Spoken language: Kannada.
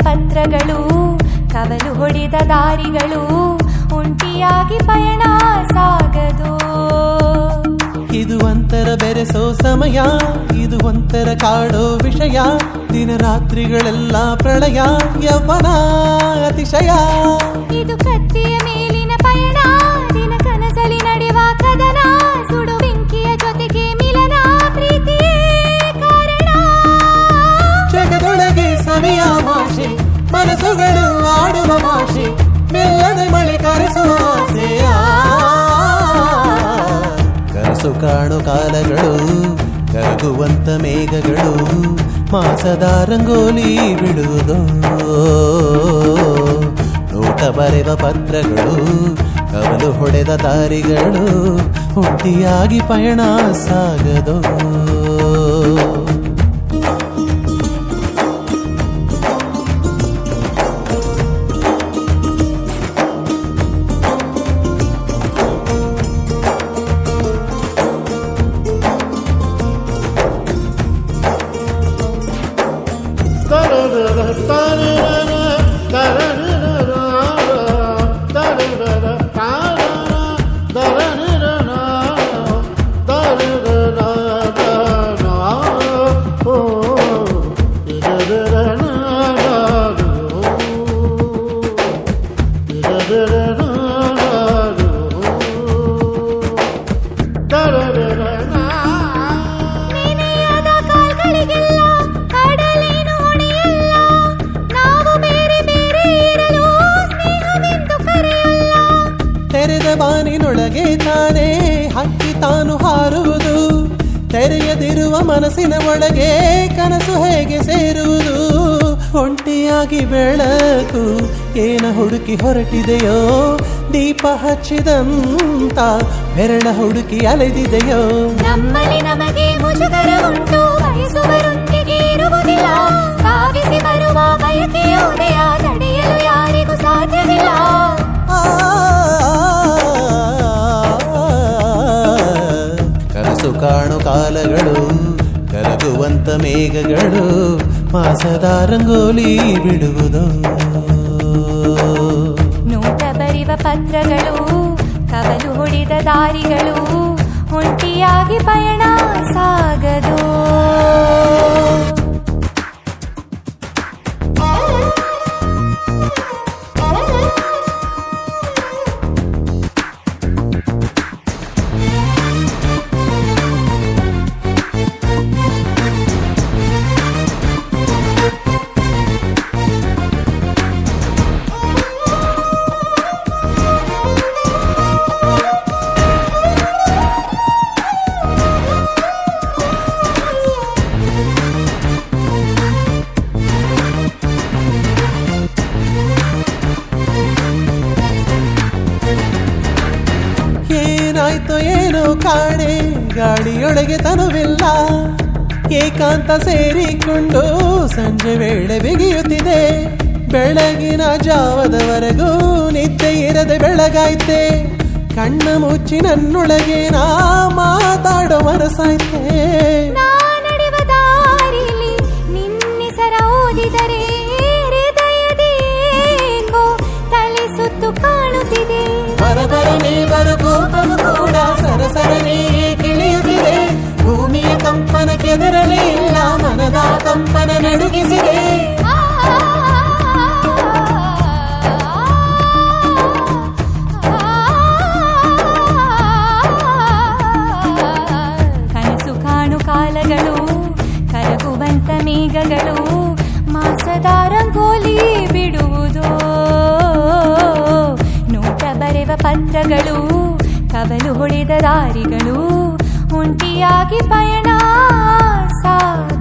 ಪತ್ರಗಳು ಕವಲು ಹೊಡೆದ ದಾರಿಗಳು ಒಂಟಿಯಾಗಿ ಪಯಣ ಸಾಗದು ಇದು ಒಂಥರ ಬೆರೆಸೋ ಸಮಯ ಇದು ಒಂಥರ ಕಾಡೋ ವಿಷಯ ದಿನ ರಾತ್ರಿಗಳೆಲ್ಲ ಪ್ರಳಯ ಯವ್ವನ ಅತಿಶಯ ಇದು ಕತ್ತಿಯ ಮೇಲಿನ ಪಯಣ ದಿನ ಕನಸಲಿ ನಡೆಯುವ ಕದನ ಸುಡು ಬೆಂಕಿಯ ಜೊತೆಗೆ ಮಿಲನ ಪ್ರೀತಿಯೇ ಕಾರಣ ಜಗದೊಳಗೆ ಸವಿಯ ಭಾಷೆ ಮನಸ್ಸುಗಳು ಆಡುವ ಭಾಷೆ ಮೆಲ್ಲನೆ ಮಳೆ ಕರೆಸುವ ಆಸೆಯ ಕನಸು ಕಾಣು ಕಾಲಗಳು ಕರಗುವಂತ ಮೇಘಗಳು ಮಾಸದ ರಂಗೋಲಿ ಬಿಡುವುದೋ ನೋಟ ಬರೆವ ಪತ್ರಗಳು ಕವಲು ಹೊಡೆದ ದಾರಿಗಳು ಒಂಟಿಯಾಗಿ ಪಯಣ ಸಾಗದೋ ನೆನೆಯದ ಕಾಲ್ಗಳಿಗೆಲ್ಲ ಕಡಲೇನು ಹೊಣೆಯಲ್ಲ ನಾವು ಬೇರೆ ಬೇರೆ ಇರಲು ಸ್ನೇಹವೆಂದು ಕರೆಯಲ್ಲ ತೆರೆದ ಬಾನಿನೊಳಗೆ ತಾನೇ ಹಕ್ಕಿ ತಾನು ಹಾರುವುದು ತೆರೆಯದಿರುವ ಮನಸ್ಸಿನ ಒಳಗೆ ಕನಸು ಹೇಗೆ ಸೇರುವುದು ಒಂಟಿಯಾಗಿ ಬೆಳಕು ಏನ ಹುಡುಕಿ ಹೊರಟಿದೆಯೋ ದೀಪ ಹಚ್ಚಿದಂತ ಬೆರಳ ಹುಡುಕಿ ಅಲೆದಿದೆಯೋ ನಮ್ಮಲ್ಲಿ ನಮಗೆ ಮುಜುಗರ ಉಂಟು ಬಯಸುವರೊಂದಿಗೆ ಇರುವುದಿಲ್ಲ ಭಾವಿಸಿ ಬರುವ ಬಯಕೆಯ ಉದಯ ತಡೆಯಲು ಯಾರಿಗೂ ಸಾಧ್ಯವಿಲ್ಲ ಆ, ಕನಸು ಕಾಣು ಕಾಲಗಳು ಕರಗುವಂತ ಮೇಘಗಳು ಮಾಸದ ರಂಗೋಲಿ ಬಿಡುವುದು ನೋಟ ಬರಿವ ಪತ್ರಗಳು ಕವಲು ಹೊಡೆದ ದಾರಿಗಳು ಒಂಟಿಯಾಗಿ ಪಯಣ ಸಾಗದು ಏನಾಯ್ತೋ ಏನೋ ಕಾಣೆ ಗಾಡಿಯೊಳಗೆ ತನುವಿಲ್ಲ ಏಕಾಂತ ಸೇರಿಕೊಂಡು ಸಂಜೆ ವೇಳೆ ಬಿಗಿಯುತ್ತಿದೆ ಬೆಳಗಿನ ಜಾವದವರೆಗೂ ನಿದ್ದೆ ಇರದೆ ಬೆಳಗಾಯ್ತೆ ಕಣ್ಣ ಮುಚ್ಚಿ ನನ್ನೊಳಗೆ ನಾ ಮಾತಾಡೋ ಮನಸಾಯ್ತೆ ನಾ ನಡೆವ ದಾರಿಲಿ ನಿನ್ನೆಸರ ಓದಿದರೆ ಹೃದಯದಿ ಏಕೋ ತಲೆ ಸುತ್ತು ಕಾಣುತ್ತಿದೆ ಬರಬರನೆ ಬರಕೋಪವು ಕೂಡ ಸರಸರನೆ ಕಿಳಿಯುತ್ತಿದೆ ಭೂಮಿಯ ಕಂಪನ ಕೆದರಲೇ ಇಲ್ಲ ಮನದ ಕಂಪನ ನಡುಗಿಸಿದೆ ಆ, ಕನಸು ಕಾಣು ಕಾಲಗಳು ಕರಗುವಂತ ಮೇಘಗಳು ಮಾಸದ ರಂಗೋಲಿ ಬಿಡುವುದು ನೋಟ ಬರೆವ ಪತ್ರಗಳು ಕವಲು ಹೊಡೆದ ದಾರಿಗಳು ಒಂಟಿಯಾಗಿ ಪಯಣ ಸಾಗ